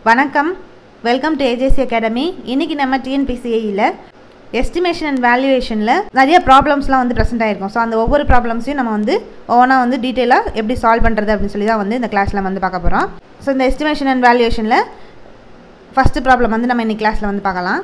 வணக்கம் welcome to AJC academy இன்றைக்கி நம்ம டிஎன்பிசிஐயில் எஸ்டிமேஷன் அண்ட் வேல்யூவேஷனில் நிறைய ப்ராப்ளம்ஸ்லாம் வந்து ப்ரெசென்ட் ஆகிருக்கும் ஸோ அந்த ஒவ்வொரு ப்ராப்ளம்ஸையும் நம்ம வந்து ஒவ்வொன்றா வந்து டீட்டெயிலாக எப்படி சால்வ் பண்ணுறது அப்படின்னு சொல்லி தான் வந்து இந்த கிளாஸில் வந்து பார்க்க போகிறோம் ஸோ இந்த எஸ்டிமேஷன் அண்ட் வேல்யூவேஷனில் ஃபஸ்ட்டு ப்ராப்ளம் வந்து நம்ம இன்னைக்கு கிளாஸில் வந்து பார்க்கலாம்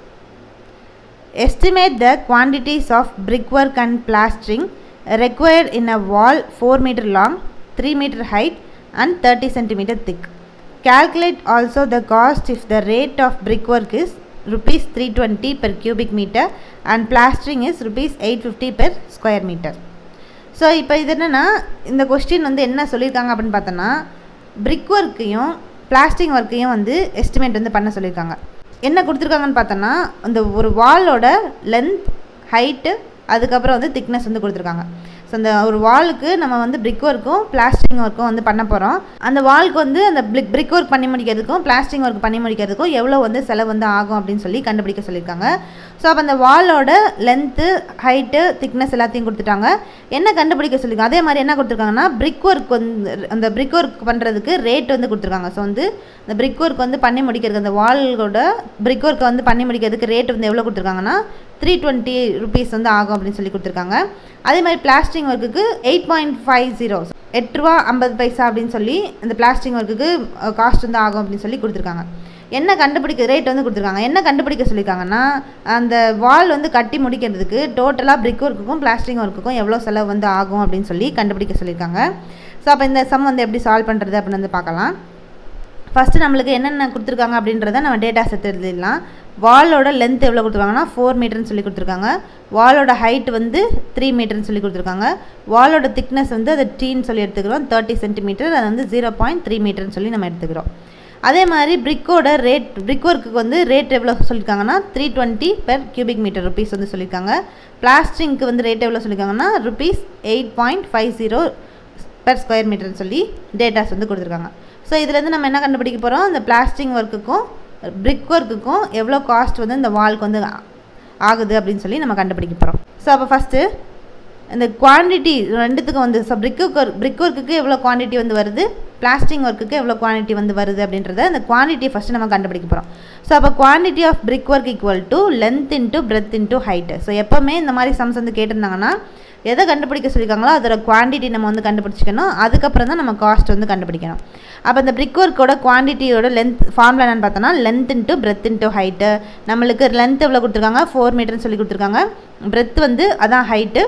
estimate the quantities of brickwork and plastering required in a wall 4 meter long 3 meter height and 30 centimeter thick calculate also the cost if the rate of brickwork is rupees 320 per cubic meter and plastering is rupees 850 per square meter so இப்போ இது என்னென்னா இந்த question வந்து என்ன சொல்லியிருக்காங்க அப்படின்னு பார்த்தோன்னா பிரிக் ஒர்க்கையும் plastic ஒர்க்கையும் வந்து எஸ்டிமேட் வந்து பண்ண சொல்லியிருக்காங்க என்ன கொடுத்துருக்காங்கன்னு பார்த்தோன்னா அந்த ஒரு வாலோட லென்த் ஹைட்டு அதுக்கப்புறம் வந்து திக்னஸ் வந்து கொடுத்துருக்காங்க ஸோ அந்த ஒரு வாலுக்கு நம்ம வந்து பிரிக் ஒர்க்கும் பிளாஸ்டிக் ஒர்க்கும் வந்து பண்ண போகிறோம் அந்த வாலுக்கு வந்து அந்த பிரிக் பிரிக் ஒர்க் பண்ணி முடிக்கிறதுக்கும் பிளாஸ்டிக் ஒர்க் பண்ணி முடிக்கிறதுக்கும் எவ்வளோ வந்து செலவு வந்து ஆகும் அப்படின்னு சொல்லி கண்டுபிடிக்க சொல்லியிருக்காங்க ஸோ அப்போ அந்த வாலோட லென்த்து ஹைட்டு திக்னஸ் எல்லாத்தையும் கொடுத்துட்டாங்க என்ன கண்டுபிடிக்க சொல்லியிருக்காங்க அதே மாதிரி என்ன கொடுத்துருக்காங்கன்னா பிரிக் ஒர்க் வந்து அந்த பிரிக் ஒர்க் பண்ணுறதுக்கு ரேட் வந்து கொடுத்துருக்காங்க ஸோ வந்து இந்த பிரிக் ஒர்க் வந்து பண்ணி முடிக்கிறதுக்கு அந்த வாலோட பிரிக் ஒர்க்கை வந்து பண்ணி முடிக்கிறதுக்கு ரேட் வந்து எவ்வளோ கொடுத்துருக்காங்கன்னா த்ரீ டுவெண்ட்டி ருபீஸ் வந்து ஆகும் அப்படின்னு சொல்லி கொடுத்துருக்காங்க அதே மாதிரி பிளாஸ்டிக் ஒர்க்குக்கு எயிட் பாயிண்ட் ஃபைவ் ஜீரோ எட்டு ரூபா ஐம்பது பைசா அப்படின்னு சொல்லி இந்த பிளாஸ்டிக் ஒர்க்குக்கு காஸ்ட் வந்து ஆகும் அப்படின்னு சொல்லி கொடுத்துருக்காங்க என்ன கண்டுபிடிக்க ரேட் வந்து கொடுத்துருக்காங்க என்ன கண்டுபிடிக்க சொல்லியிருக்காங்கன்னா அந்த வால் வந்து கட்டி முடிக்கிறதுக்கு டோட்டலாக பிரிக் ஒர்க்குக்கும் பிளாஸ்டிக் ஒர்க்குக்கும் எவ்வளோ செலவு வந்து ஆகும் அப்படின்னு சொல்லி கண்டுபிடிக்க சொல்லியிருக்காங்க ஸோ அப்போ இந்த சம் வந்து எப்படி சால்வ் பண்ணுறது அப்படின்னு வந்து பார்க்கலாம் ஃபஸ்ட்டு நம்மளுக்கு என்னென்ன கொடுத்துருக்காங்க அப்படின்றத நம்ம டேட்டா செட் எழுதிடலாம் வாலோட லென்த் எவ்வளோ கொடுத்துருக்காங்கன்னா ஃபோர் மீட்டர்னு சொல்லி கொடுத்துருக்காங்க வாலோட ஹைட் வந்து த்ரீ மீட்டர்னு சொல்லி கொடுத்துருக்காங்க வாலோட திக்னஸ் வந்து அதை டீன்னு சொல்லி எடுத்துக்கிறோம் தேர்ட்டி சென்டிமீட்டர் அது வந்து ஜீரோ பாயிண்ட் த்ரீ மீட்டர்னு சொல்லி நம்ம எடுத்துக்கிறோம் அதே மாதிரி பிரிக்கோட ரேட் பிரிக் ஒர்க்குக்கு வந்து ரேட் எவ்வளோ சொல்லியிருக்காங்கன்னா three twenty per cubic metre rupees வந்து சொல்லியிருக்காங்க பிளாஸ்டிங்க்கு வந்து ரேட் எவ்வளோ சொல்லியிருக்காங்கன்னா rupees eight point five zero per square மீட்டர்னு சொல்லி டேட்டாஸ் வந்து கொடுத்துருக்காங்க ஸோ இதுலேருந்து நம்ம என்ன கண்டுபிடிக்க போகிறோம் இந்த பிளாஸ்டிக் ஒர்க்குக்கும் பிரிக் ஒர்க்குக்கும் எவ்வளோ காஸ்ட் வந்து இந்த வால்க்கு வந்து ஆகுது அப்படின்னு சொல்லி நம்ம கண்டுபிடிக்க போகிறோம் ஸோ அப்போ ஃபஸ்ட்டு இந்த குவான்டிட்டி ரெண்டுத்துக்கும் வந்து ஸோ பிரிக் ஒர்க் பிரிக் ஒர்க்குக்கு எவ்வளோ குவான்டிட்டி வந்து வருது பிளாஸ்டிக் ஒர்க்குக்கு எவ்வளோ குவான்டிட்டி வந்து வருது அப்படின்றத அந்த குவான்டிட்டியை ஃபஸ்ட்டு நம்ம கண்டுபிடிக்க போகிறோம் ஸோ அப்போ quantity of brick work equal to length into breadth into height so எப்போவுமே இந்த மாதிரி சம்ஸ் வந்து கேட்டிருந்தாங்கன்னா எதை கண்டுபிடிக்க சொல்லியிருக்காங்களோ அதோட குவான்டிட்டி நம்ம வந்து கண்டுபிடிச்சிக்கணும் அதுக்கப்புறம் தான் நம்ம காஸ்ட் வந்து கண்டுபிடிக்கணும் அப்போ இந்த பிரிக் ஒர்க்கோட குவான்டிட்டியோட லென்த் ஃபார்முலா என்னென்னு பார்த்தோன்னா length into breadth into height நம்மளுக்கு லென்த் எவ்வளோ கொடுத்துருக்காங்க ஃபோர் மீட்டர்னு சொல்லி கொடுத்துருக்காங்க பிரெத் வந்து அதான் ஹைட்டு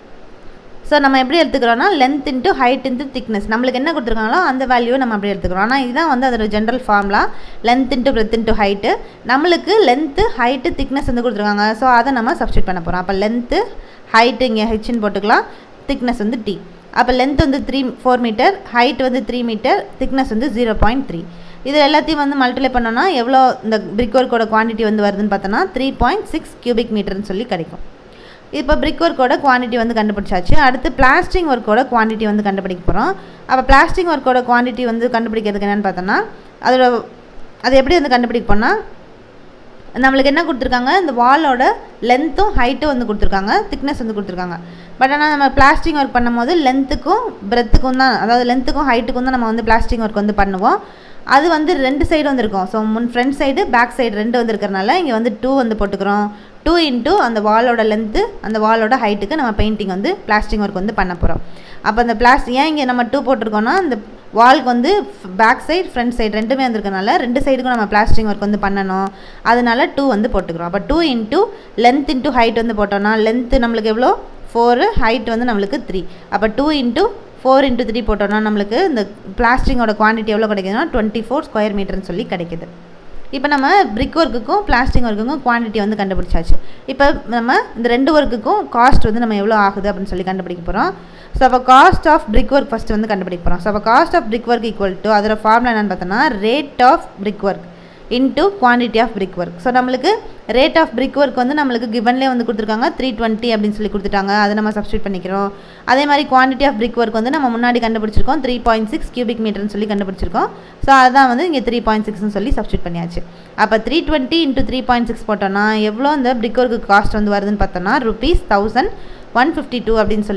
ஸோ நம்ம எப்படி எடுத்துக்கிறோம்னா length into height into thickness நம்மளுக்கு என்ன கொடுத்துருக்காங்களோ அந்த வேல்யூவை நம்ம அப்படி எடுத்துக்கிறோம் ஆனால் இதுதான் வந்து அதோட general formula length into breadth into height நம்மளுக்கு லென்த்து ஹைட்டு திக்னஸ் வந்து கொடுத்துருக்காங்க ஸோ அதை நம்ம சப்ஸ்டியூட் பண்ண போகிறோம் அப்போ லென்த்து ஹைட்டு இங்கே ஹெச்னு போட்டுக்கலாம் திக்னஸ் வந்து டி அப்போ லென்த் வந்து த்ரீ ஃபோர் மீட்டர் ஹைட் வந்து த்ரீ மீட்டர் திக்னஸ் வந்து ஜீரோ பாயிண்ட் த்ரீ இது எல்லாத்தையும் வந்து மல்டிப்ளை பண்ணோன்னா எவ்வளோ இந்த பிரிக் ஒர்க்கோட குவான்டிட்டி வந்து வருதுன்னு பார்த்தோன்னா த்ரீ பாயிண்ட் சிக்ஸ் கியூபிக் மீட்டர்னு சொல்லி கிடைக்கும் இப்போ பிரிக் ஒர்க்கோட குவான்டிட்டி வந்து கண்டுபிடிச்சாச்சு அடுத்து பிளாஸ்டிக் ஒர்க்கோட குவான்டிட்டி வந்து கண்டுபிடிக்க போகிறோம் அப்போ பிளாஸ்டிக் ஒர்க்கோட குவான்டிட்டி வந்து கண்டுபிடிக்கிறதுக்கு என்னென்னு பார்த்தோன்னா அதோட அது எப்படி வந்து கண்டுபிடிக்க போனால் நம்மளுக்கு என்ன கொடுத்துருக்காங்க இந்த வாலோட லென்த்தும் ஹைட்டும் வந்து கொடுத்துருக்காங்க திக்னஸ் வந்து கொடுத்துருக்காங்க பட் ஆனால் நம்ம பிளாஸ்டிக் ஒர்க் பண்ணும்போது லென்த்துக்கும் பிரெத்துக்கும் தான் அதாவது லென்த்துக்கும் ஹைட்டுக்கும் தான் நம்ம வந்து பிளாஸ்டிக் ஒர்க் வந்து பண்ணுவோம் அது வந்து ரெண்டு சைடு வந்து இருக்கும் ஸோ முன் ஃப்ரண்ட் சைடு பேக் சைடு ரெண்டு வந்து இருக்கிறனால இங்கே வந்து டூ வந்து போட்டுக்கிறோம் டூ இன்ட்டு அந்த வாலோட லென்த்து அந்த வாலோட ஹைட்டுக்கு நம்ம பெயிண்டிங் வந்து பிளாஸ்டிக் ஒர்க் வந்து பண்ண போகிறோம் அப்போ அந்த பிளாஸ்டிக் ஏன் இங்கே நம்ம டூ போட்டிருக்கோம்னா இந்த வால்க்கு வந்து பேக் சைடு ஃப்ரண்ட் சைடு ரெண்டுமே வந்திருக்கனால ரெண்டு சைடுக்கும் நம்ம பிளாஸ்டிக் ஒர்க் வந்து பண்ணணும் அதனால டூ வந்து போட்டுக்கிறோம் அப்போ two into length into height வந்து போட்டோம்னா லென்த்து நம்மளுக்கு எவ்வளோ ஃபோரு ஹைட் வந்து நம்மளுக்கு த்ரீ அப்போ two into four into three போட்டோம்னா நம்மளுக்கு இந்த பிளாஸ்டிங்கோட குவான்டிட்டி எவ்வளோ கிடைக்குதுன்னா டுவெண்ட்டி ஃபோர் ஸ்கொயர் மீட்டர்னு சொல்லி கிடைக்குது இப்போ நம்ம பிரிக் ஒர்க்குக்கும் பிளாஸ்டிக் ஒர்க்குக்கும் குவான்டிட்டி வந்து கண்டுபிடிச்சாச்சு இப்போ நம்ம இந்த ரெண்டு ஒர்க்குக்கும் காஸ்ட் வந்து நம்ம எவ்வளோ ஆகுது அப்படின்னு சொல்லி கண்டுபிடிக்க போகிறோம் ஸோ அப்போ cost of brick work first வந்து கண்டுபிடிக்க போகிறோம் ஸோ அப்போ cost of brick work equal to அதோட ஃபார்முலா என்னென்னு பார்த்தோன்னா rate of brick work into quantity of brick work so நம்மளுக்கு ரேட் ஆஃப் பிரிக் ஒர்க் வந்து நம்மளுக்கு கிவன்லேயே வந்து கொடுத்துருக்காங்க த்ரீ டுவெண்ட்டி அப்படின்னு சொல்லி கொடுத்துட்டாங்க அதை நம்ம சப்ஸ்டியூட் பண்ணிக்கிறோம் அதே மாதிரி குவான்டிட்டி ஆஃப் பிரிக் ஒர்க் வந்து நம்ம முன்னாடி கண்டுபிடிச்சிருக்கோம் த்ரீ பாயிண்ட் சிக்ஸ் கியூபிக் மீட்டர்னு சொல்லி கண்டுபிடிச்சிருக்கோம் ஸோ அதான் வந்து இங்கே த்ரீ பாயிண்ட் சிக்ஸ்னு சொல்லி சப்ஸ்டியூட் பண்ணியாச்சு அப்போ three twenty into three point six போட்டோன்னா எவ்வளோ இந்த பிரிக் ஒர்க்கு காஸ்ட் வந்து வருதுன்னு பார்த்தோன்னா rupees thousand one fifty two அப்படின்னு சொல்லி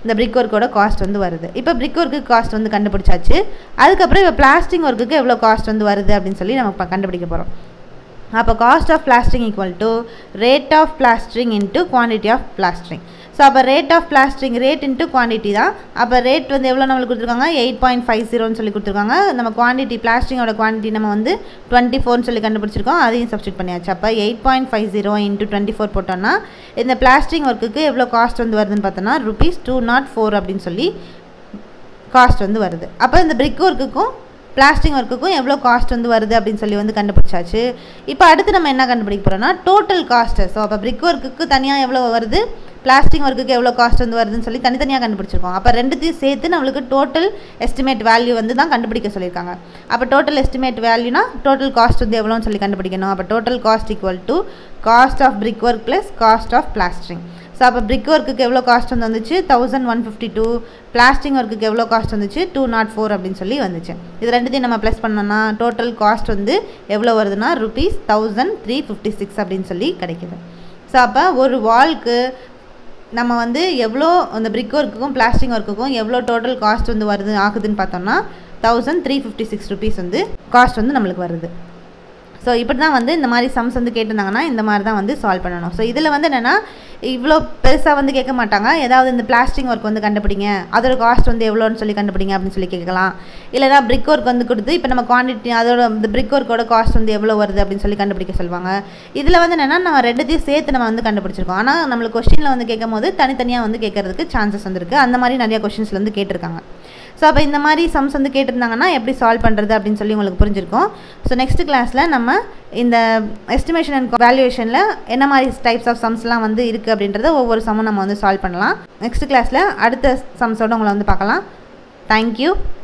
இந்த பிரிக் ஒர்க்கோட காஸ்ட் வந்து வருது இப்போ பிரிக் ஒர்க்கு காஸ்ட் வந்து கண்டுபிடிச்சாச்சு அதுக்கப்புறம் இப்போ பிளாஸ்டிங் ஒர்க்குக்கு எவ்வளோ காஸ்ட் வந்து வருது அப்படின்னு சொல்லி நம்ம இப்போ கண்டுபிடிக்க போகிறோம் அப்போ cost of plastering equal to rate of plastering into quantity of plastering so அப்போ rate of plastering rate into quantity தான் அப்போ ரேட் வந்து எவ்வளோ நம்மளுக்கு கொடுத்துருக்காங்க எயிட் பாயிண்ட் ஃபைவ் ஜீரோன்னு சொல்லி கொடுத்துருக்காங்க நம்ம குவான்டிட்டி பிளாஸ்டிங்கோட குவான்டிட்டி நம்ம வந்து டுவெண்ட்டி ஃபோர்னு சொல்லி கண்டுபிடிச்சிருக்கோம் அதையும் சப்ஸ்டியூட் பண்ணியாச்சு அப்போ eight point five zero into twenty four போட்டோம்னா இந்த பிளாஸ்டிங் ஒர்க்குக்கு எவ்வளோ காஸ்ட் வந்து வருதுன்னு பார்த்தோன்னா ருபீஸ் டூ நாட் ஃபோர் அப்படின்னு சொல்லி காஸ்ட் வந்து வருது அப்போ இந்த பிரிக் ஒர்க்குக்கும் பிளாஸ்டிங் ஒர்க்குக்கும் எவ்வளோ காஸ்ட் வந்து வருது அப்படின்னு சொல்லி வந்து கண்டுபிடிச்சாச்சு இப்போ அடுத்து நம்ம என்ன கண்டுபிடிக்க போகிறோம்னா டோட்டல் காஸ்ட்டு ஸோ அப்போ பிரிக் ஒர்க்குக்கு தனியாக எவ்வளோ வருது பிளாஸ்டிக் ஒர்க்குக்கு எவ்வளோ காஸ்ட் வந்து வருதுன்னு சொல்லி தனித்தனியாக கண்டுபிடிச்சிருக்கோம் அப்போ ரெண்டுத்தையும் சேர்த்து நம்மளுக்கு டோட்டல் எஸ்டிமேட் வேல்யூ வந்து தான் கண்டுபிடிக்க சொல்லியிருக்காங்க அப்போ டோட்டல் எஸ்டிமேட் வேல்யூனா டோட்டல் காஸ்ட் வந்து எவ்வளோன்னு சொல்லி கண்டுபிடிக்கணும் அப்போ total cost equal to cost of brick work plus cost of plastering so அப்போ பிரிக் ஒர்க்குக்கு எவ்வளோ காஸ்ட் வந்து வந்துச்சு thousand one fifty two plastic ஒர்க்குக்கு எவ்வளோ காஸ்ட் வந்துச்சு டூ நாட் ஃபோர் அப்படின்னு சொல்லி வந்துச்சு இது ரெண்டுத்தையும் நம்ம ப்ளஸ் பண்ணோம்னா டோட்டல் காஸ்ட் வந்து எவ்வளோ வருதுன்னா rupees thousand three fifty six அப்படின்னு சொல்லி கிடைக்குது ஸோ அப்போ ஒரு வால்க்கு நம்ம வந்து எவ்வளோ அந்த பிரிக் ஒர்க்குக்கும் பிளாஸ்டிக் ஒர்க்குக்கும் எவ்வளோ டோட்டல் காஸ்ட் வந்து வருது ஆகுதுன்னு பார்த்தோம்னா thousand three fifty six rupees வந்து காஸ்ட் வந்து நம்மளுக்கு வருது ஸோ இப்படி தான் வந்து இந்த மாதிரி சம்ஸ் வந்து கேட்டிருந்தாங்கன்னா இந்த மாதிரி தான் வந்து சால்வ் பண்ணணும் ஸோ இதில் வந்து என்னென்னா இவ்வளோ பெருசாக வந்து கேட்க மாட்டாங்க ஏதாவது இந்த பிளாஸ்டிக் ஒர்க் வந்து கண்டுபிடிங்க அதோட காஸ்ட் வந்து எவ்வளோன்னு சொல்லி கண்டுபிடிங்க அப்படின்னு சொல்லி கேட்கலாம் இல்லைனா பிரிக் ஒர்க் வந்து கொடுத்து இப்போ நம்ம குவான்டிட்டி அதோட இந்த பிரிக் ஒர்க்கோட காஸ்ட் வந்து எவ்வளோ வருது அப்படின்னு சொல்லி கண்டுபிடிக்க சொல்லுவாங்க இதில் வந்து என்னென்னா நம்ம ரெண்டுத்தையும் சேர்த்து நம்ம வந்து கண்டுபிடிச்சிருக்கோம் ஆனால் நம்மளுக்கு கொஸ்டினில் வந்து கேட்கும் போது தனித்தனியாக வந்து கேட்கறதுக்கு சான்சஸ் வந்துருக்கு அந்த மாதிரி நிறைய கொஷின்ஸில் வந்து கேட்டிருக்காங்க ஸோ அப்போ இந்த மாதிரி சம்ஸ் வந்து கேட்டிருந்தாங்கன்னா எப்படி சால்வ் பண்ணுறது அப்படின்னு சொல்லி உங்களுக்கு புரிஞ்சிருக்கும் ஸோ நெக்ஸ்ட் கிளாஸில் நம்ம இந்த எஸ்டிமேஷன் அண்ட் வேல்யூவேஷனில் என்ன மாதிரி டைப்ஸ் ஆஃப் சம்ஸ்லாம் வந்து இருக்குது அப்படின்றத ஒவ்வொரு சம்மும் நம்ம வந்து சால்வ் பண்ணலாம் நெக்ஸ்ட் கிளாஸில் அடுத்த சம்ஸோடு உங்களை வந்து பார்க்கலாம் தேங்க்யூ